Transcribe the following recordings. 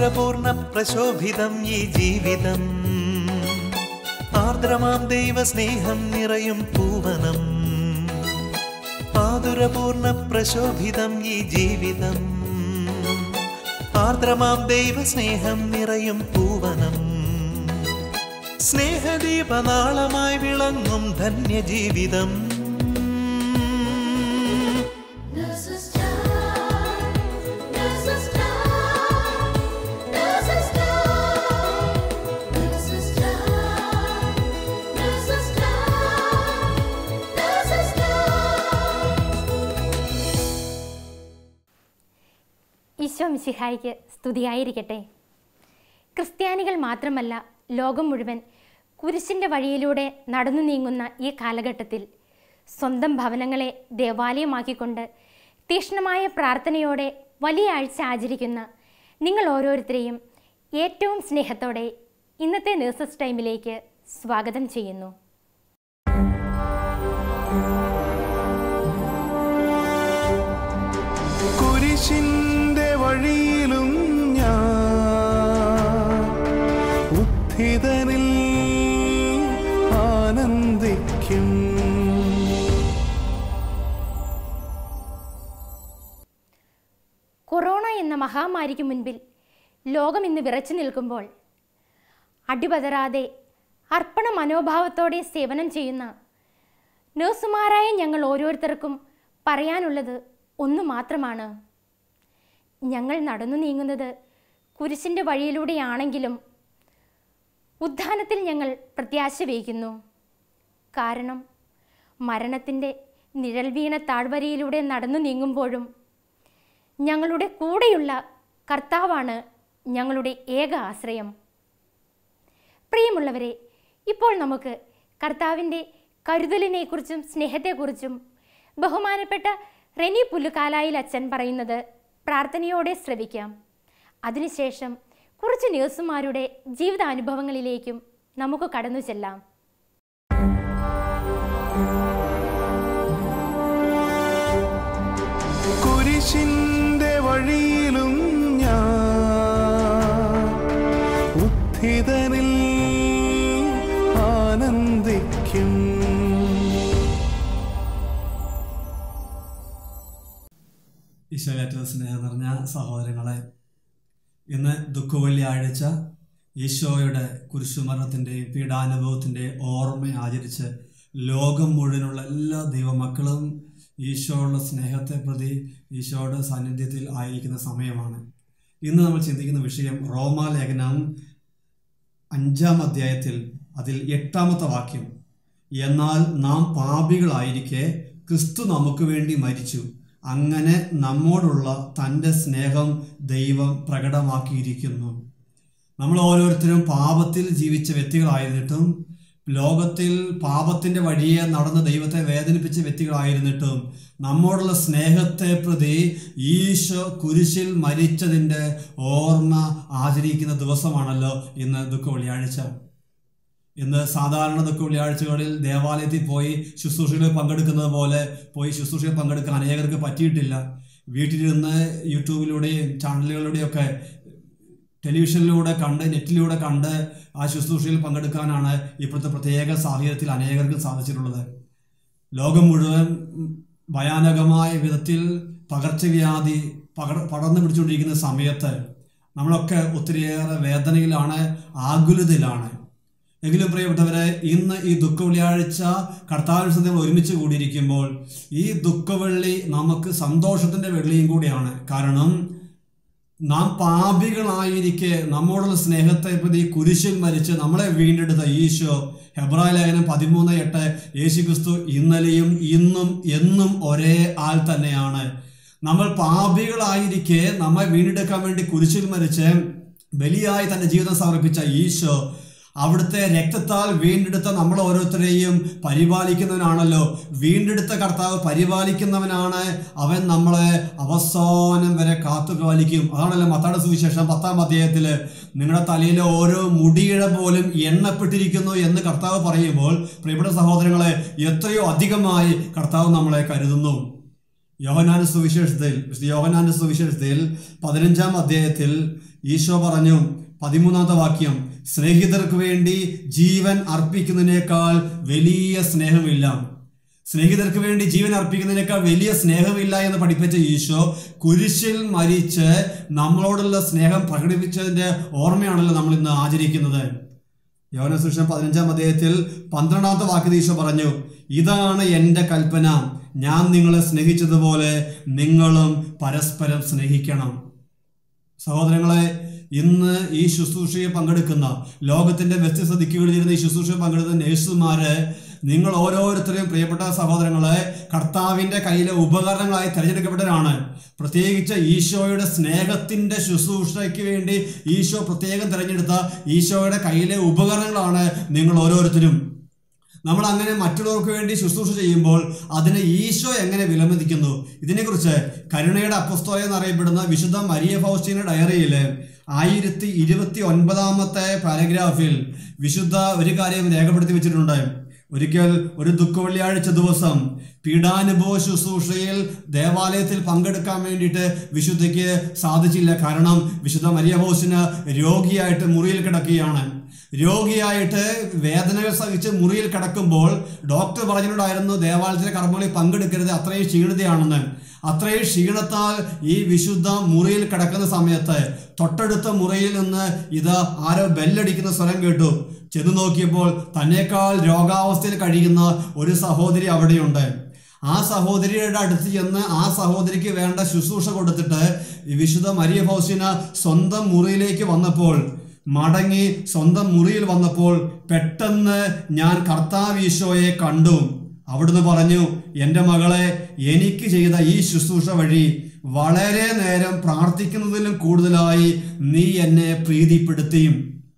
മാധുരപൂർണ പ്രശോഭിതം ഈ ജീവിതം ആർദ്രമാം ദൈവസ്നേഹം നിറയും പൂവനം മാധുരപൂർണ പ്രശോഭിതം ഈ ജീവിതം ആർദ്രമാം ദൈവസ്നേഹം നിറയും പൂവനം സ്നേഹദീപനാളമായി വിളങ്ങും ധന്യജീവിതം There's a star, there's a star, there's a star, there's a star, there's a star, there's a star. Isho മിശിഹായിക്ക് സ്തുതിയായിരിക്കട്ടെ ക്രിസ്ത്യാനികൾ മാത്രമല്ല ലോകം മുഴുവൻ കുരിശിൻ്റെ വഴിയിലൂടെ നടന്നു നീങ്ങുന്ന ഈ കാലഘട്ടത്തിൽ സ്വന്തം ഭവനങ്ങളെ ദേവാലയമാക്കിക്കൊണ്ട് തീക്ഷ്ണമായ പ്രാർത്ഥനയോടെ വലിയ ആഴ്ച ആചരിക്കുന്ന നിങ്ങൾ ഓരോരുത്തരെയും ഏറ്റവും സ്നേഹത്തോടെ ഇന്നത്തെ നേഴ്സസ് ടൈമിലേക്ക് സ്വാഗതം ചെയ്യുന്നു കുരിശിന്റെ വഴിയിലും ഞാൻ ഉദ്ധിതനിൽ ആനന്ദിക്കും കൊറോണ എന്ന മഹാമാരിക്ക് മുൻപിൽ ലോകം ഇന്ന് വിറച്ചു നിൽക്കുമ്പോൾ അടിപതറാതെ അർപ്പണ മനോഭാവത്തോടെ സേവനം ചെയ്യുന്ന നഴ്സുമാരായ ഞങ്ങൾ ഓരോരുത്തർക്കും പറയാനുള്ളത് ഒന്നു മാത്രമാണ് ഞങ്ങൾ നടന്നു നീങ്ങുന്നത് കുരിശിൻ്റെ വഴിയിലൂടെയാണെങ്കിലും ഉദ്ധാനത്തിൽ ഞങ്ങൾ പ്രത്യാശ വയ്ക്കുന്നു കാരണം മരണത്തിൻ്റെ നിഴൽ വീണ താഴ്വരയിലൂടെ നടന്നു നീങ്ങുമ്പോഴും ഞങ്ങളുടെ കൂടെയുള്ള കർത്താവാണ് ഞങ്ങളുടെ ഏക ആശ്രയം പ്രിയമുള്ളവരെ ഇപ്പോൾ നമുക്ക് കർത്താവിൻ്റെ കരുതലിനെക്കുറിച്ചും സ്നേഹത്തെക്കുറിച്ചും ബഹുമാനപ്പെട്ട റെനി പുല്ലുകാലായിൽ അച്ഛൻ പറയുന്നത് പ്രാർത്ഥനയോടെ ശ്രവിക്കാം അതിനുശേഷം കുറച്ച് നേഴ്സുമാരുടെ ജീവിതാനുഭവങ്ങളിലേക്കും നമുക്ക് കടന്നു ചെല്ലാം കുരിശിന്റെ വഴിയിലും ഞാൻ ഉദ്ധിതനിൽ ആനന്ദിക്കും ഈശോയേറ്റവും സ്നേഹം നിറഞ്ഞ സഹോദരങ്ങളെ ഇന്ന് ദുഃഖവെള്ളിയാഴ്ച ഈശോയുടെ കുരിശുമരണത്തിൻ്റെയും പീഡാനുഭവത്തിൻ്റെയും ഓർമ്മ ആചരിച്ച് ലോകം മുഴുവനുള്ള എല്ലാ ദൈവമക്കളും ഈശോയുടെ സ്നേഹത്തെ പ്രതി ഈശോയുടെ സാന്നിധ്യത്തിൽ ആയിരിക്കുന്ന സമയമാണ് ഇന്ന് നമ്മൾ ചിന്തിക്കുന്ന വിഷയം റോമാലേഖനം അഞ്ചാം അധ്യായത്തിൽ അതിൽ എട്ടാമത്തെ വാക്യം എന്നാൽ നാം പാപികളായിരിക്കെ ക്രിസ്തു നമുക്ക് വേണ്ടി മരിച്ചു അങ്ങനെ നമ്മോടുള്ള തൻ്റെ സ്നേഹം ദൈവം പ്രകടമാക്കിയിരിക്കുന്നു നമ്മൾ ഓരോരുത്തരും പാപത്തിൽ ജീവിച്ച വ്യക്തികളായിരുന്നിട്ടും ലോകത്തിൽ പാപത്തിന്റെ വഴിയെ നടന്ന് ദൈവത്തെ വേദനിപ്പിച്ച വ്യക്തികളായിരുന്നിട്ടും നമ്മോടുള്ള സ്നേഹത്തെ പ്രതി ഈശോ കുരിശിൽ മരിച്ചതിൻ്റെ ഓർമ്മ ആചരിക്കുന്ന ദിവസമാണല്ലോ ഇന്ന് ദുഃഖ വെള്ളിയാഴ്ച ഇന്ന് സാധാരണ ദുഃഖ വെള്ളിയാഴ്ചകളിൽ ദേവാലയത്തിൽ പോയി ശുശ്രൂഷകളിൽ പങ്കെടുക്കുന്നത് പോലെ പോയി ശുശ്രൂഷയിൽ പങ്കെടുക്കാൻ അനേകർക്ക് പറ്റിയിട്ടില്ല വീട്ടിലിരുന്ന് യൂട്യൂബിലൂടെയും ചാനലുകളിലൂടെയൊക്കെ ടെലിവിഷനിലൂടെ കണ്ട് നെറ്റിലൂടെ കണ്ട് ആ ശുശ്രൂഷയിൽ പങ്കെടുക്കാനാണ് ഇപ്പോഴത്തെ പ്രത്യേക സാഹചര്യത്തിൽ അനേകർക്ക് സാധിച്ചിട്ടുള്ളത് ലോകം മുഴുവൻ ഭയാനകമായ വിധത്തിൽ പകർച്ചവ്യാധി പകർ പടർന്നു പിടിച്ചുകൊണ്ടിരിക്കുന്ന സമയത്ത് നമ്മളൊക്കെ ഒത്തിരിയേറെ വേദനയിലാണ് ആകുലതയിലാണ് എങ്കിലും പ്രിയപ്പെട്ടവരെ ഇന്ന് ഈ ദുഃഖ വെള്ളിയാഴ്ച കർത്താവിന് ഒരുമിച്ച് കൂടിയിരിക്കുമ്പോൾ ഈ ദുഃഖവെള്ളി നമുക്ക് സന്തോഷത്തിന്റെ വെള്ളിയും കൂടിയാണ് കാരണം നാം പാപികളായിരിക്കെ നമ്മോടുള്ള സ്നേഹത്തെ പ്രതി കുരിശിൽ മരിച്ച് നമ്മളെ വീണ്ടെടുത്ത ഈശോ ഹെബ്രായ ലേഖനം പതിമൂന്ന് എട്ട് യേശു ക്രിസ്തു ഇന്നലെയും ഇന്നും എന്നും ഒരേ ആൾ തന്നെയാണ് നമ്മൾ പാപികളായിരിക്കെ നമ്മെ വീണ്ടെടുക്കാൻ വേണ്ടി കുരിശിൽ മരിച്ച് ബലിയായി തന്റെ ജീവിതം സമർപ്പിച്ച ഈശോ അവിടുത്തെ രക്തത്താൽ വീണ്ടെടുത്ത നമ്മൾ ഓരോരുത്തരെയും പരിപാലിക്കുന്നവനാണല്ലോ വീണ്ടെടുത്ത കർത്താവ് പരിപാലിക്കുന്നവനാണ് അവൻ നമ്മളെ അവസാനം വരെ കാത്തു പാലിക്കും അതാണല്ലോ മത്താടെ സുവിശേഷം പത്താം അധ്യായത്തില് നിങ്ങളുടെ തലയിലെ ഓരോ മുടിയിഴ പോലും എണ്ണപ്പെട്ടിരിക്കുന്നു എന്ന് കർത്താവ് പറയുമ്പോൾ പ്രിയപ്പെട്ട സഹോദരങ്ങളെ എത്രയോ അധികമായി കർത്താവ് നമ്മളെ കരുതുന്നു യോഹനാന്റെ സുവിശേഷത്തിൽ യോഹനാന്റെ സുവിശേഷത്തിൽ പതിനഞ്ചാം അധ്യായത്തിൽ ഈശോ പറഞ്ഞു പതിമൂന്നാമത്തെ വാക്യം സ്നേഹിതർക്ക് വേണ്ടി ജീവൻ അർപ്പിക്കുന്നതിനേക്കാൾ വലിയ സ്നേഹമില്ല സ്നേഹിതർക്ക് വേണ്ടി ജീവൻ അർപ്പിക്കുന്നതിനേക്കാൾ വലിയ സ്നേഹമില്ല എന്ന് പഠിപ്പിച്ച ഈശോ കുരിശിൽ മരിച്ച് നമ്മളോടുള്ള സ്നേഹം പ്രകടിപ്പിച്ചതിന്റെ ഓർമ്മയാണല്ലോ നമ്മൾ ഇന്ന് ആചരിക്കുന്നത് യോനസുഷൻ പതിനഞ്ചാം അധ്യായത്തിൽ പന്ത്രണ്ടാമത്തെ വാക്യത്തിൽ ഈശോ പറഞ്ഞു ഇതാണ് എൻ്റെ കൽപ്പന ഞാൻ നിങ്ങളെ സ്നേഹിച്ചതുപോലെ നിങ്ങളും പരസ്പരം സ്നേഹിക്കണം സഹോദരങ്ങളെ ഇന്ന് ഈ ശുശ്രൂഷയിൽ പങ്കെടുക്കുന്ന ലോകത്തിന്റെ വ്യത്യസ്ത ദിക്കുകളിൽ ഇരുന്ന് ഈ ശുശ്രൂഷയിൽ പങ്കെടുക്കുന്ന നേഴ്സുമാര് നിങ്ങൾ ഓരോരുത്തരെയും പ്രിയപ്പെട്ട സഹോദരങ്ങളെ കർത്താവിന്റെ കയ്യിലെ ഉപകരണങ്ങളായി തിരഞ്ഞെടുക്കപ്പെട്ടവരാണ് പ്രത്യേകിച്ച് ഈശോയുടെ സ്നേഹത്തിന്റെ ശുശ്രൂഷയ്ക്ക് വേണ്ടി ഈശോ പ്രത്യേകം തിരഞ്ഞെടുത്ത ഈശോയുടെ കയ്യിലെ ഉപകരണങ്ങളാണ് നിങ്ങൾ ഓരോരുത്തരും നമ്മൾ അങ്ങനെ മറ്റുള്ളവർക്ക് വേണ്ടി ശുശ്രൂഷ ചെയ്യുമ്പോൾ അതിനെ ഈശോ എങ്ങനെ വിലമതിക്കുന്നു ഇതിനെക്കുറിച്ച് കരുണയുടെ അപ്പസ്തോല എന്നറിയപ്പെടുന്ന വിശുദ്ധ മരിയ ഫൗസ്റ്റീന ഡയറിയിൽ ആയിരത്തി ഇരുപത്തി ഒൻപതാമത്തെ പാരഗ്രാഫിൽ വിശുദ്ധ ഒരു കാര്യം രേഖപ്പെടുത്തി വെച്ചിട്ടുണ്ട് ഒരിക്കൽ ഒരു ദുഃഖവെള്ളിയാഴ്ച ദിവസം പീഡാനുഭവ ശുശ്രൂഷയിൽ ദേവാലയത്തിൽ പങ്കെടുക്കാൻ വേണ്ടിയിട്ട് വിശുദ്ധയ്ക്ക് സാധിച്ചില്ല കാരണം വിശുദ്ധ മരിയ ബോസിന് രോഗിയായിട്ട് മുറിയിൽ കിടക്കുകയാണ് രോഗിയായിട്ട് വേദനകൾ സഹിച്ച് മുറിയിൽ കിടക്കുമ്പോൾ ഡോക്ടർ പറഞ്ഞിട്ടുണ്ടായിരുന്നു ദേവാലയത്തിലെ കർമ്മങ്ങളിൽ പങ്കെടുക്കരുത് അത്രയും ക്ഷീണിതയാണെന്ന് അത്രയും ക്ഷീണത്താൽ ഈ വിശുദ്ധ മുറിയിൽ കിടക്കുന്ന സമയത്ത് തൊട്ടടുത്ത മുറിയിൽ നിന്ന് ഇത് ആരോ ബെല്ലടിക്കുന്ന സ്വരം കേട്ടു ചെന്ന് നോക്കിയപ്പോൾ തന്നേക്കാൾ രോഗാവസ്ഥയിൽ കഴിയുന്ന ഒരു സഹോദരി അവിടെയുണ്ട് ആ സഹോദരിയുടെ അടുത്ത് ചെന്ന് ആ സഹോദരിക്ക് വേണ്ട ശുശ്രൂഷ കൊടുത്തിട്ട് ഈ വിശുദ്ധ മരിയ ഫൗസിന സ്വന്തം മുറിയിലേക്ക് വന്നപ്പോൾ മടങ്ങി സ്വന്തം മുറിയിൽ വന്നപ്പോൾ പെട്ടെന്ന് ഞാൻ കർത്താവ് ഈശോയെ കണ്ടു അവിടുന്ന് പറഞ്ഞു എൻ്റെ മകളെ എനിക്ക് ചെയ്ത ഈ ശുശ്രൂഷ വഴി വളരെ നേരം പ്രാർത്ഥിക്കുന്നതിലും കൂടുതലായി നീ എന്നെ പ്രീതിപ്പെടുത്തിയും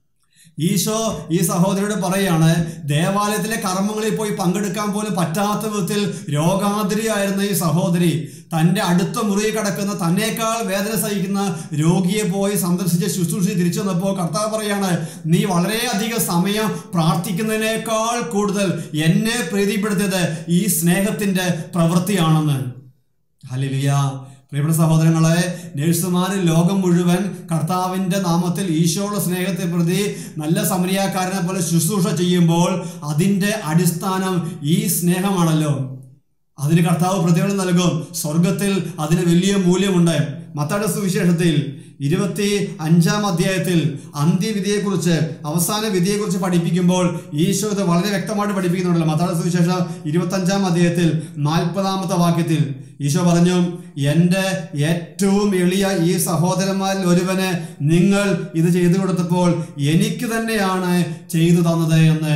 ഈശോ ഈ സഹോദരിയോട് പറയാണ് ദേവാലയത്തിലെ കർമ്മങ്ങളിൽ പോയി പങ്കെടുക്കാൻ പോലും പറ്റാത്ത വിധത്തിൽ രോഗാതിരിയായിരുന്ന ഈ സഹോദരി തൻ്റെ അടുത്ത മുറിയിൽ കിടക്കുന്ന തന്നേക്കാൾ വേദന സഹിക്കുന്ന രോഗിയെ പോയി സന്ദർശിച്ച് ശുശ്രൂഷ തിരിച്ചു വന്നപ്പോൾ കർത്താവ് പറയാണ് നീ വളരെയധികം സമയം പ്രാർത്ഥിക്കുന്നതിനേക്കാൾ കൂടുതൽ എന്നെ പ്രീതിപ്പെടുത്തിയത് ഈ സ്നേഹത്തിന്റെ പ്രവൃത്തിയാണെന്ന് ഹലിലിയ പ്രിയപ്പെട്ട സഹോദരങ്ങളെ നഴ്സുമാർ ലോകം മുഴുവൻ കർത്താവിൻ്റെ നാമത്തിൽ ഈശോയുടെ സ്നേഹത്തെ പ്രതി നല്ല സമരിയാക്കാരനെ പോലെ ശുശ്രൂഷ ചെയ്യുമ്പോൾ അതിൻ്റെ അടിസ്ഥാനം ഈ സ്നേഹമാണല്ലോ അതിന് കർത്താവ് പ്രതിഫലം നൽകും സ്വർഗത്തിൽ അതിന് വലിയ മൂല്യമുണ്ട് മത്താടെ സുവിശേഷത്തിൽ ഇരുപത്തി അഞ്ചാം അധ്യായത്തിൽ അന്ത്യവിധിയെക്കുറിച്ച് അവസാന വിധിയെക്കുറിച്ച് പഠിപ്പിക്കുമ്പോൾ ഈശോ ഇത് വളരെ വ്യക്തമായിട്ട് പഠിപ്പിക്കുന്നുണ്ടല്ലോ മത്താടെ സുവിശേഷം ഇരുപത്തി അഞ്ചാം അധ്യായത്തിൽ നാൽപ്പതാമത്തെ വാക്യത്തിൽ ഈശോ പറഞ്ഞു എൻ്റെ ഏറ്റവും എളിയ ഈ സഹോദരന്മാരിൽ ഒരുവന് നിങ്ങൾ ഇത് ചെയ്തു കൊടുത്തപ്പോൾ എനിക്ക് തന്നെയാണ് ചെയ്തു തന്നത് എന്ന്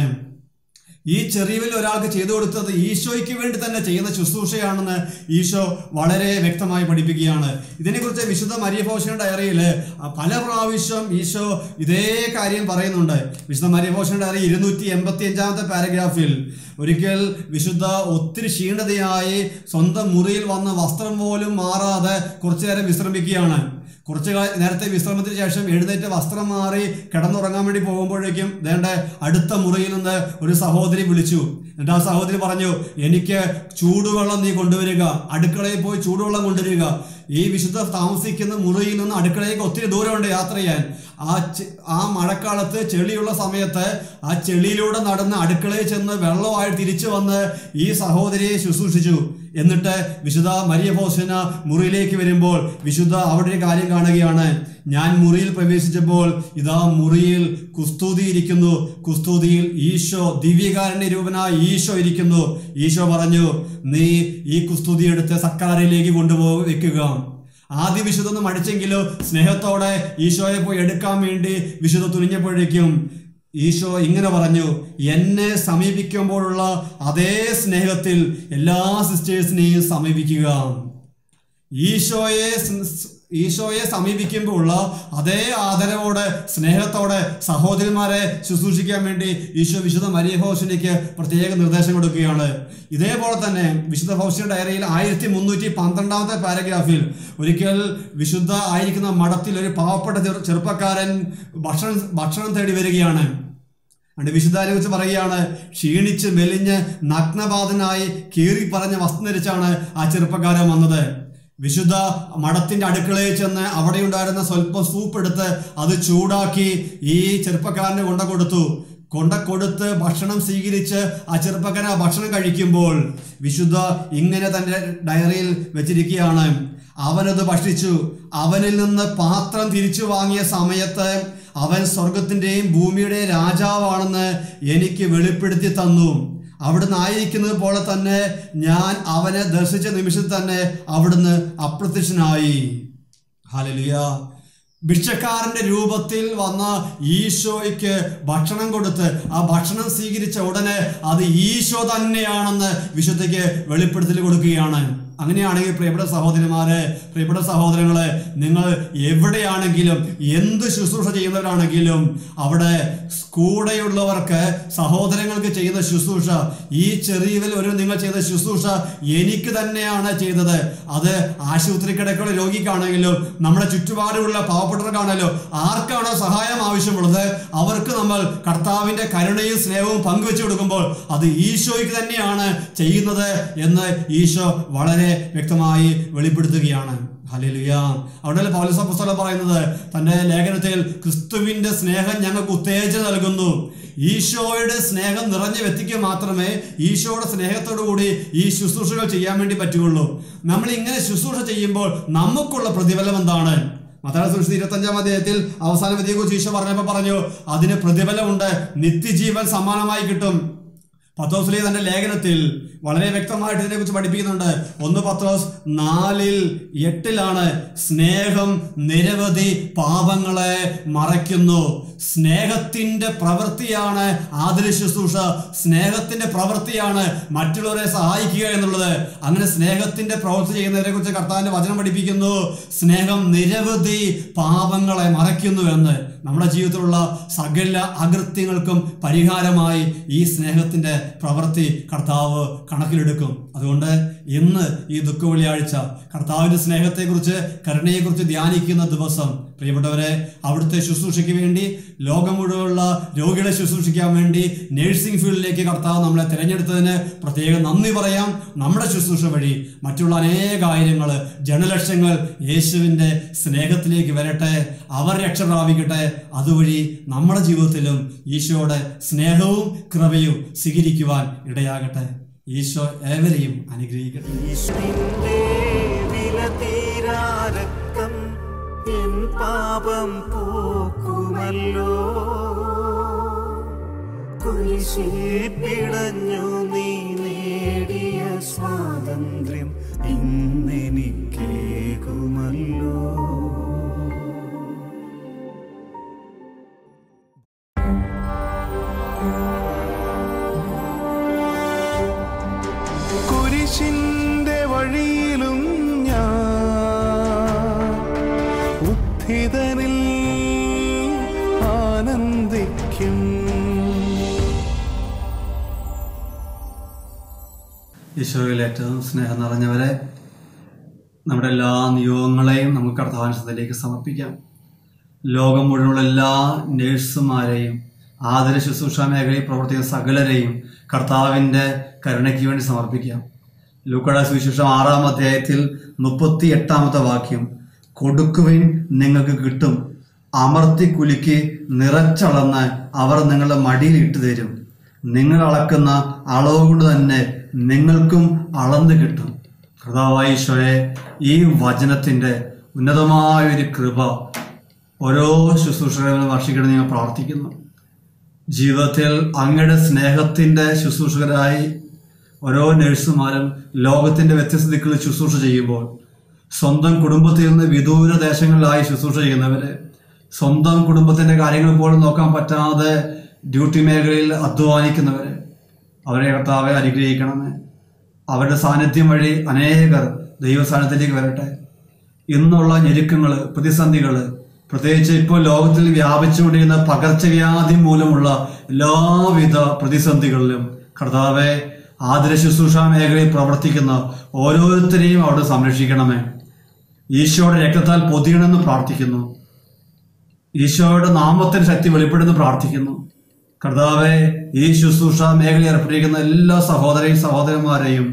ഈ ചെറിയവിൽ ഒരാൾക്ക് ചെയ്തു കൊടുത്തത് ഈശോയ്ക്ക് വേണ്ടി തന്നെ ചെയ്യുന്ന ശുശ്രൂഷയാണെന്ന് ഈശോ വളരെ വ്യക്തമായി പഠിപ്പിക്കുകയാണ് ഇതിനെക്കുറിച്ച് വിശുദ്ധ മരിയ ഭോഷയുടെ ഡയറിയിൽ പല പ്രാവശ്യം ഈശോ ഇതേ കാര്യം പറയുന്നുണ്ട് വിശുദ്ധ മരിയ ഭോഷയുടെ ഡയറി ഇരുന്നൂറ്റി എൺപത്തി അഞ്ചാമത്തെ പാരഗ്രാഫിൽ ഒരിക്കൽ വിശുദ്ധ ഒത്തിരി ക്ഷീണതയായി സ്വന്തം മുറിയിൽ വന്ന വസ്ത്രം പോലും മാറാതെ കുറച്ചു നേരം വിശ്രമിക്കുകയാണ് കുറച്ച് കാ- നേരത്തെ വിശ്രമത്തിന് ശേഷം എഴുന്നേറ്റ് വസ്ത്രം മാറി കിടന്നുറങ്ങാൻ വേണ്ടി പോകുമ്പോഴേക്കും വേണ്ട അടുത്ത മുറിയിൽ നിന്ന് ഒരു സഹോദരി വിളിച്ചു എന്നിട്ട് ആ സഹോദരി പറഞ്ഞു എനിക്ക് ചൂടുവെള്ളം നീ കൊണ്ടുവരിക അടുക്കളയിൽ പോയി ചൂടുവെള്ളം കൊണ്ടുവരിക ഈ വിശുദ്ധ താമസിക്കുന്ന മുറിയിൽ നിന്ന് അടുക്കളയിലേക്ക് ഒത്തിരി ദൂരമുണ്ട് യാത്ര ചെയ്യാൻ ആ ചെ- ആ മഴക്കാലത്ത് ചെളിയുള്ള സമയത്ത് ആ ചെളിയിലൂടെ നടന്ന് അടുക്കളയിൽ ചെന്ന് വെള്ളമായി തിരിച്ചു വന്ന് ഈ സഹോദരിയെ ശുശ്രൂഷിച്ചു എന്നിട്ട് വിശുദ്ധ മരിയ ഭോസന മുറിയിലേക്ക് വരുമ്പോൾ വിശുദ്ധ അവിടെ ഒരു കാര്യം കാണുകയാണ് ഞാൻ മുറിയിൽ പ്രവേശിച്ചപ്പോൾ ഇതാ മുറിയിൽ കുസ്തൂതി ഇരിക്കുന്നു കുസ്തൂതിയിൽ ഈശോ ദിവ്യകാരന്റെ രൂപനായ ഈശോ ഇരിക്കുന്നു ഈശോ പറഞ്ഞു നീ ഈ കുസ്തുതി എടുത്ത് സക്കാരയിലേക്ക് കൊണ്ടുപോയി വെക്കുക ആദ്യ വിശുദ്ധ ഒന്ന് മടിച്ചെങ്കിലോ സ്നേഹത്തോടെ ഈശോയെ പോയി എടുക്കാൻ വേണ്ടി വിശുദ്ധ തുനിഞ്ഞപ്പോഴേക്കും ഈശോ ഇങ്ങനെ പറഞ്ഞു എന്നെ സമീപിക്കുമ്പോഴുള്ള അതേ സ്നേഹത്തിൽ എല്ലാ സിസ്റ്റേഴ്സിനെയും സമീപിക്കുക ഈശോയെ സ്- ഈശോയെ സമീപിക്കുമ്പോഴുള്ള അതേ ആദരവോടെ സ്നേഹത്തോടെ സഹോദരിമാരെ ശുശ്രൂഷിക്കാൻ വേണ്ടി ഈശോ വിശുദ്ധ മരിയ ഹോസിനിക്ക് പ്രത്യേക നിർദ്ദേശം കൊടുക്കുകയാണ് ഇതേപോലെ തന്നെ വിശുദ്ധ ഹോസിന്റെ ഡയറിയിൽ ആയിരത്തി മുന്നൂറ്റി പന്ത്രണ്ടാമത്തെ പാരഗ്രാഫിൽ ഒരിക്കൽ വിശുദ്ധ ആയിരിക്കുന്ന മഠത്തിൽ ഒരു പാവപ്പെട്ട ചെറു- ചെറുപ്പക്കാരൻ ഭക്ഷണം ഭക്ഷണം തേടി വരികയാണ് അതുകൊണ്ട് വിശുദ്ധാരെ വെച്ച് പറയുകയാണ് ക്ഷീണിച്ച് മെലിഞ്ഞ് നഗ്നപാതനായി കീറി പറഞ്ഞ വസ്ത്രം ധരിച്ചാണ് ആ ചെറുപ്പക്കാരൻ വന്നത് വിശുദ്ധ മഠത്തിന്റെ അടുക്കളയിൽ ചെന്ന് അവിടെ ഉണ്ടായിരുന്ന സ്വല്പം സൂപ്പ് എടുത്ത് അത് ചൂടാക്കി ഈ ചെറുപ്പക്കാരന് കൊണ്ട കൊടുത്തു കൊണ്ട കൊടുത്ത് ഭക്ഷണം സ്വീകരിച്ച് ആ ചെറുപ്പക്കാരൻ ആ ഭക്ഷണം കഴിക്കുമ്പോൾ വിശുദ്ധ ഇങ്ങനെ തന്റെ ഡയറിയിൽ വെച്ചിരിക്കുകയാണ് അവനത് ഭക്ഷിച്ചു അവനിൽ നിന്ന് പാത്രം തിരിച്ചു വാങ്ങിയ സമയത്ത് അവൻ സ്വർഗത്തിന്റെയും ഭൂമിയുടെയും രാജാവാണെന്ന് എനിക്ക് വെളിപ്പെടുത്തി തന്നു അവിടുന്ന് ആയിരിക്കുന്നത് പോലെ തന്നെ ഞാൻ അവനെ ദർശിച്ച നിമിഷത്തിൽ തന്നെ അവിടുന്ന് അപ്രത്യക്ഷനായി ഹല്ലേലൂയ ഭിക്ഷക്കാരന്റെ രൂപത്തിൽ വന്ന ഈശോയ്ക്ക് ഭക്ഷണം കൊടുത്ത് ആ ഭക്ഷണം സ്വീകരിച്ച ഉടനെ അത് ഈശോ തന്നെയാണെന്ന് വിശുദ്ധയ്ക്ക് വെളിപ്പെടുത്തൽ കൊടുക്കുകയാണ് അങ്ങനെയാണെങ്കിൽ പ്രിയപ്പെട്ട സഹോദരിമാരെ പ്രിയപ്പെട്ട സഹോദരങ്ങളെ നിങ്ങൾ എവിടെയാണെങ്കിലും എന്ത് ശുശ്രൂഷ ചെയ്യുന്നവരാണെങ്കിലും അവിടെ കൂടെയുള്ളവർക്ക് സഹോദരങ്ങൾക്ക് ചെയ്യുന്ന ശുശ്രൂഷ ഈ ചെറിയതിൽ ഒരു നിങ്ങൾ ചെയ്ത ശുശ്രൂഷ എനിക്ക് തന്നെയാണ് ചെയ്തത് അത് ആശുപത്രി കിടക്കുള്ള രോഗിക്കാണെങ്കിലും നമ്മുടെ ചുറ്റുപാടുമുള്ള പാവപ്പെട്ടവർക്കാണല്ലോ ആർക്കാണോ സഹായം ആവശ്യമുള്ളത് അവർക്ക് നമ്മൾ കർത്താവിന്റെ കരുണയും സ്നേഹവും പങ്കുവെച്ചു കൊടുക്കുമ്പോൾ അത് ഈശോയ്ക്ക് തന്നെയാണ് ചെയ്യുന്നത് എന്ന് ഈശോ വളരെ വ്യക്തമായി വെളിപ്പെടുത്തുകയാണ് ഹല്ലേലൂയ അവിടെ പൗലോസ് പുസ്തകം പറയുന്നത് തന്റെ ലേഖനത്തിൽ ക്രിസ്തുവിന്റെ സ്നേഹം ഞങ്ങൾക്ക് ഉത്തേജന നൽകുന്നു ഈശോയുടെ സ്നേഹം നിറഞ്ഞ വ്യക്തിക്ക് മാത്രമേ ഈശോയുടെ സ്നേഹത്തോടു കൂടി ഈ ശുശ്രൂഷകൾ ചെയ്യാൻ വേണ്ടി പറ്റുകയുള്ളൂ നമ്മൾ ഇങ്ങനെ ശുശ്രൂഷ ചെയ്യുമ്പോൾ നമുക്കുള്ള പ്രതിഫലം എന്താണ് മത്തായ സുവിശേഷം ഇരുപത്തഞ്ചാം അധ്യായത്തിൽ അവസാന വിധിയെക്കുറിച്ച് ഈശോ പറഞ്ഞപ്പോൾ പറഞ്ഞു അതിന് പ്രതിഫലമുണ്ട് നിത്യജീവൻ സമ്മാനമായി കിട്ടും പത്രോസിലെ തന്റെ ലേഖനത്തിൽ വളരെ വ്യക്തമായിട്ട് ഇതിനെക്കുറിച്ച് പഠിപ്പിക്കുന്നുണ്ട് ഒന്ന് പത്രോസ് നാലിൽ എട്ടിലാണ് സ്നേഹം നിരവധി പാപങ്ങളെ മറയ്ക്കുന്നു സ്നേഹത്തിന്റെ പ്രവൃത്തിയാണ് ആദര ശുശ്രൂഷ സ്നേഹത്തിന്റെ പ്രവൃത്തിയാണ് മറ്റുള്ളവരെ സഹായിക്കുക എന്നുള്ളത് അങ്ങനെ സ്നേഹത്തിന്റെ പ്രവൃത്തി ചെയ്യുന്നതിനെ കുറിച്ച് കർത്താവിന്റെ വചനം പഠിപ്പിക്കുന്നു സ്നേഹം നിരവധി പാപങ്ങളെ മറയ്ക്കുന്നു എന്ന് നമ്മുടെ ജീവിതത്തിലുള്ള സകല അകൃത്യങ്ങൾക്കും പരിഹാരമായി ഈ സ്നേഹത്തിന്റെ പ്രവൃത്തി കർത്താവ് കണക്കിലെടുക്കും അതുകൊണ്ട് ഇന്ന് ഈ ദുഃഖ വെള്ളിയാഴ്ച കർത്താവിന്റെ സ്നേഹത്തെക്കുറിച്ച് കരുണയെക്കുറിച്ച് ധ്യാനിക്കുന്ന ദിവസം പ്രിയപ്പെട്ടവരെ അവിടുത്തെ ശുശ്രൂഷയ്ക്ക് വേണ്ടി ലോകം മുഴുവനുള്ള രോഗികളെ ശുശ്രൂഷിക്കാൻ വേണ്ടി നേഴ്സിംഗ് ഫീൽഡിലേക്ക് കർത്താവ് നമ്മളെ തിരഞ്ഞെടുത്തതിന് പ്രത്യേകം നന്ദി പറയാം നമ്മുടെ ശുശ്രൂഷ വഴി മറ്റുള്ള അനേകായിരങ്ങൾ ജനലക്ഷങ്ങൾ യേശുവിൻ്റെ സ്നേഹത്തിലേക്ക് വരട്ടെ അവർ രക്ഷ പ്രാപിക്കട്ടെ അതുവഴി നമ്മുടെ ജീവിതത്തിലും ഈശോയുടെ സ്നേഹവും കൃപയും സ്വീകരിക്കുവാൻ ഇടയാകട്ടെ ഈശോ ഏവരെയും അനുഗ്രഹിക്കട്ടെ യേശുവിന്റെ വിലതീരാരക്തം എൻ പാപം പോക്കുമല്ലോ കുരിശിൽ പിടഞ്ഞു നീ നേടിയ സ്വാതന്ത്ര്യം ഇന്നെനിക്കേകുമല്ലോ കുരിശിന്റെ വഴിയിലും ഞാൻ ഉദ്ധിതനിൽ ആനന്ദിക്കും ഈശോയിൽ ഏറ്റവും സ്നേഹം നിറഞ്ഞവരെ നമ്മുടെ എല്ലാ നിയോഗങ്ങളെയും നമുക്ക് കർത്താവാനുസത്തിലേക്ക് സമർപ്പിക്കാം ലോകം മുഴുവനുള്ള എല്ലാ നേഴ്സുമാരെയും ആദര ശുശ്രൂഷ മേഖലയിൽ പ്രവർത്തിക്കുന്ന സകലരെയും കർത്താവിൻ്റെ കരുണയ്ക്ക് വേണ്ടി സമർപ്പിക്കാം ലൂക്കട സുവിശേഷം ആറാം അധ്യായത്തിൽ മുപ്പത്തി എട്ടാമത്തെ വാക്യം കൊടുക്കുവിൻ നിങ്ങൾക്ക് കിട്ടും അമർത്തി കുലുക്കി നിറച്ചളന്ന് അവർ നിങ്ങളുടെ മടിയിൽ ഇട്ടു തരും നിങ്ങൾ അളക്കുന്ന അളവ് കൊണ്ട് തന്നെ നിങ്ങൾക്കും അളന്ന് കിട്ടും കർത്താവായ ഈശോയെ ഈ വചനത്തിന്റെ ഉന്നതമായ ഒരു കൃപ ഓരോ ശുശ്രൂഷകളും വർഷിക്കണം ഞാൻ പ്രാർത്ഥിക്കുന്നു ജീവിതത്തിൽ അങ്ങയുടെ സ്നേഹത്തിന്റെ ശുശ്രൂഷകരായി ഓരോ നഴ്സുമാരും ലോകത്തിന്റെ വ്യത്യസ്ത ദിക്കുകളിൽ ശുശ്രൂഷ ചെയ്യുമ്പോൾ സ്വന്തം കുടുംബത്തിൽ നിന്ന് വിദൂര ദേശങ്ങളിലായി ശുശ്രൂഷ ചെയ്യുന്നവര് സ്വന്തം കുടുംബത്തിന്റെ കാര്യങ്ങൾ പോലും നോക്കാൻ പറ്റാതെ ഡ്യൂട്ടി മേഖലയിൽ അധ്വാനിക്കുന്നവര് അവരെ കർത്താവെ അനുഗ്രഹിക്കണമേ അവരുടെ സാന്നിധ്യം വഴി അനേകർ ദൈവ സാന്നിധ്യത്തിലേക്ക് വരട്ടെ ഇന്നുള്ള ഞെരുക്കങ്ങള് പ്രതിസന്ധികള് പ്രത്യേകിച്ച് ഇപ്പോൾ ലോകത്തിൽ വ്യാപിച്ചുകൊണ്ടിരിക്കുന്ന പകർച്ചവ്യാധി മൂലമുള്ള എല്ലാവിധ പ്രതിസന്ധികളിലും കർത്താവെ ആദര ശുശ്രൂഷ മേഖലയിൽ പ്രവർത്തിക്കുന്ന ഓരോരുത്തരെയും അവിടെ സംരക്ഷിക്കണമേ ഈശോയുടെ രക്തത്താൽ പൊതിയണമെന്ന് പ്രാർത്ഥിക്കുന്നു ഈശോയുടെ നാമത്തിന് ശക്തി വെളിപ്പെടുന്നു പ്രാർത്ഥിക്കുന്നു കർത്താവെ ഈ ശുശ്രൂഷ മേഖലയിൽ ഏർപ്പെട്ടിരിക്കുന്ന എല്ലാ സഹോദരയും സഹോദരന്മാരെയും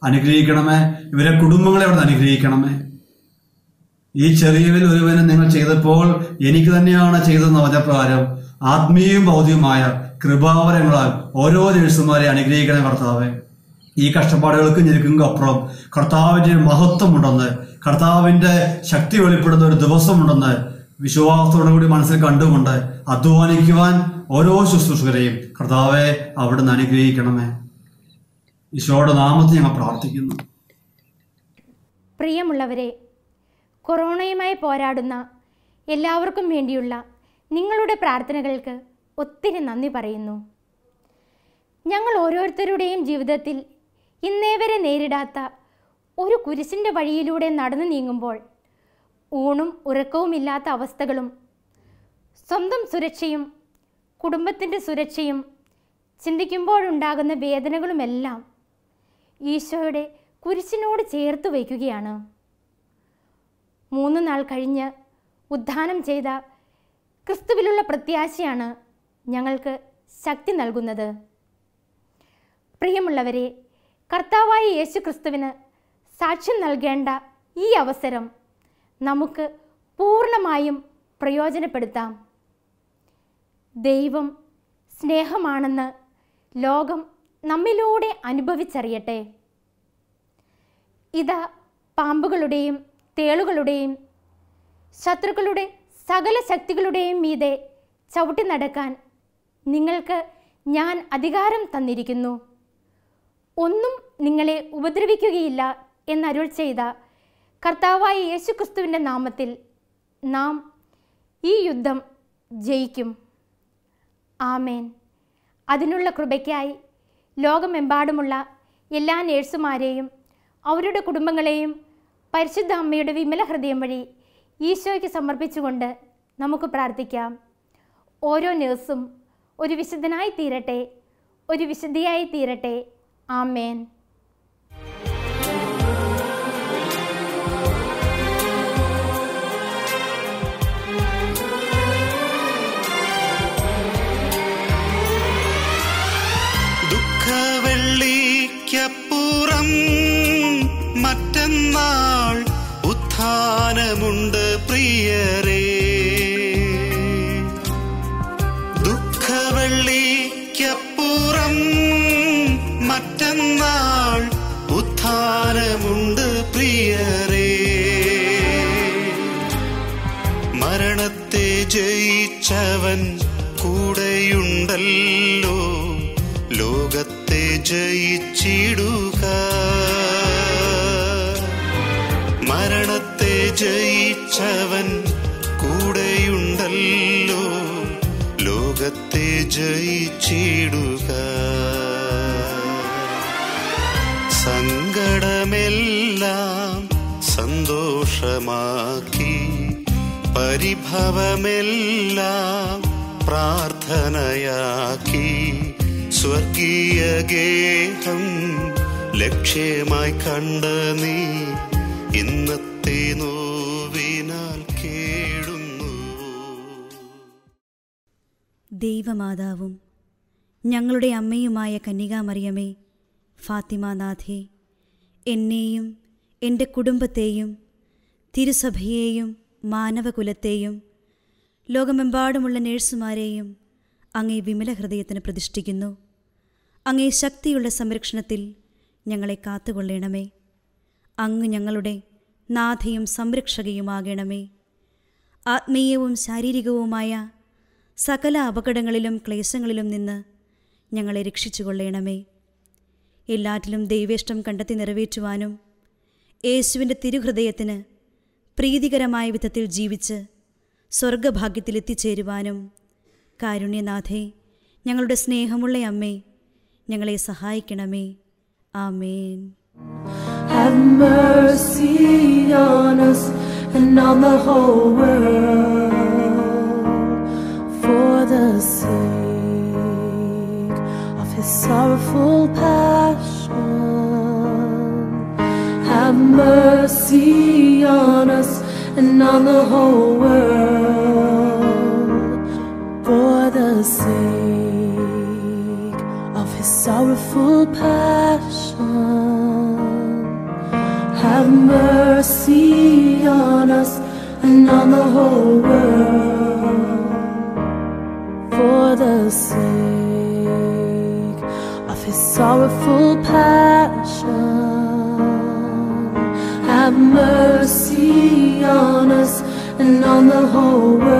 അനുഗ്രഹിക്കണമേ ഇവരെ കുടുംബങ്ങളെ അവിടെ അനുഗ്രഹിക്കണമേ ഈ ചെറിയവൻ ഒരുവന് നിങ്ങൾ ചെയ്തപ്പോൾ എനിക്ക് തന്നെയാണ് ചെയ്തതെന്ന് വചപ്രകാരം ആത്മീയവും ഭൗതികമായ കൃപാവരങ്ങളാൽ ഓരോ നഴ്സുമാരെ അനുഗ്രഹിക്കണേ കർത്താവെ ഈ കഷ്ടപ്പാടുകൾക്ക് ഞെരുക്കും അപ്പുറം കർത്താവിന്റെ മഹത്വമുണ്ടെന്ന് കർത്താവിന്റെ ശക്തി വെളിപ്പെടുന്ന ഒരു ദിവസമുണ്ടെന്ന് വിശ്വാസത്തോടു കൂടി മനസ്സിൽ കണ്ടുകൊണ്ട് അധ്വാനിക്കുവാൻ ഓരോ ശുശ്രൂഷകരെയും കർത്താവെ അവിടുന്ന് അനുഗ്രഹിക്കണമേ ഈശോയുടെ നാമത്തിൽ ഞങ്ങൾ പ്രാർത്ഥിക്കുന്നു പ്രിയമുള്ളവരെ കൊറോണയുമായി പോരാടുന്ന എല്ലാവർക്കും വേണ്ടിയുള്ള നിങ്ങളുടെ പ്രാർത്ഥനകൾക്ക് ഒത്തിരി നന്ദി പറയുന്നു ഞങ്ങൾ ഓരോരുത്തരുടെയും ജീവിതത്തിൽ ഇന്നേ വരെ നേരിടാത്ത ഒരു കുരിശിൻ്റെ വഴിയിലൂടെ നടന്നു നീങ്ങുമ്പോൾ ഊണും ഉറക്കവുമില്ലാത്ത അവസ്ഥകളും സ്വന്തം സുരക്ഷയും കുടുംബത്തിൻ്റെ സുരക്ഷയും ചിന്തിക്കുമ്പോഴുണ്ടാകുന്ന വേദനകളുമെല്ലാം ഈശോയുടെ കുരിശിനോട് ചേർത്ത് വയ്ക്കുകയാണ് മൂന്ന് നാൾ കഴിഞ്ഞ് ഉദ്ധാനം ചെയ്ത ക്രിസ്തുവിലുള്ള പ്രത്യാശയാണ് ഞങ്ങൾക്ക് ശക്തി നൽകുന്നത് പ്രിയമുള്ളവരെ കർത്താവായ യേശു ക്രിസ്തുവിന് സാക്ഷ്യം നൽകേണ്ട ഈ അവസരം നമുക്ക് പൂർണ്ണമായും പ്രയോജനപ്പെടുത്താം ദൈവം സ്നേഹമാണെന്ന് ലോകം നമ്മിലൂടെ അനുഭവിച്ചറിയട്ടെ ഇതാ പാമ്പുകളുടെയും തേളുകളുടെയും ശത്രുക്കളുടെ സകല ശക്തികളുടെയും മീതെ ചവിട്ടി നടക്കാൻ നിങ്ങൾക്ക് ഞാൻ അധികാരം തന്നിരിക്കുന്നു ഒന്നും നിങ്ങളെ ഉപദ്രവിക്കുകയില്ല എന്നരുൾ ചെയ്ത കർത്താവായ യേശുക്രിസ്തുവിൻ്റെ നാമത്തിൽ നാം ഈ യുദ്ധം ജയിക്കും ആമേൻ അതിനുള്ള കൃപയ്ക്കായി ലോകമെമ്പാടുമുള്ള എല്ലാ നേഴ്സുമാരെയും അവരുടെ കുടുംബങ്ങളെയും പരിശുദ്ധ അമ്മയുടെ വിമല ഹൃദയം വഴി ഈശോയ്ക്ക് സമർപ്പിച്ചുകൊണ്ട് നമുക്ക് പ്രാർത്ഥിക്കാം ഓരോ നേഴ്സും ഒരു വിശുദ്ധനായി തീരട്ടെ ഒരു വിശുദ്ധിയായി തീരട്ടെ ആമേൻ ദുഃഖവെള്ളിക്കപ്പുറം മറ്റന്നാൾ ഉത്ഥാനമുണ്ട് പ്രിയരേ ദുഃഖവെള്ളിക്കപ്പുറം മറ്റന്നാൾ ഉത്ഥാനമുണ്ട് പ്രിയരേ മരണത്തെ ജയിച്ചവൻ കൂടെയുണ്ടല്ലോ ലോകത്തെ ജയിച്ചിടുക മരണത്തെ ജയിച്ചവൻ കൂടെയുണ്ടല്ലോ ലോകത്തെ ജയിച്ചിടുക സങ്കടമെല്ലാം സന്തോഷമാക്കി പരിഭവമെല്ലാം പ്രാർത്ഥനയാക്കി സ്വർഗീയ ഗേഹം ലക്ഷ്യമായി കണ്ട നീ ഇന്നത്തെ നോവിനാൽ കേടുന്നു ദൈവമാതാവും ഞങ്ങളുടെ അമ്മയുമായ കന്യകാമറിയമേ ഫാത്തിമാനാഥേ എന്നെയും എൻ്റെ കുടുംബത്തെയും തിരുസഭയെയും മാനവകുലത്തെയും ലോകമെമ്പാടുമുള്ള നേഴ്സുമാരെയും അങ്ങേ വിമല ഹൃദയത്തിന് പ്രതിഷ്ഠിക്കുന്നു അങ്ങേ ശക്തിയുള്ള സംരക്ഷണത്തിൽ ഞങ്ങളെ കാത്തുകൊള്ളണമേ അങ്ങ് ഞങ്ങളുടെ നാഥയും സംരക്ഷകയുമാകണമേ ആത്മീയവും ശാരീരികവുമായ സകല അപകടങ്ങളിലും ക്ലേശങ്ങളിലും നിന്ന് ഞങ്ങളെ രക്ഷിച്ചുകൊള്ളണമേ എല്ലാറ്റിലും ദൈവേഷ്ടം കണ്ടെത്തി നിറവേറ്റുവാനും യേശുവിൻ്റെ തിരുഹൃദയത്തിന് പ്രീതികരമായ വിധത്തിൽ ജീവിച്ച് സ്വർഗഭാഗ്യത്തിൽ എത്തിച്ചേരുവാനും കാരുണ്യനാഥേ ഞങ്ങളുടെ സ്നേഹമുള്ള അമ്മേ ഞങ്ങളെ സഹായിക്കണമേ ആമേൻ Have mercy on us and on the whole world for the sake of his sorrowful passion. Have mercy on us and on the whole world for the sake of his sorrowful passion. have mercy on us and on the whole world. For the sake of his sorrowful passion, have mercy on us and on the whole world.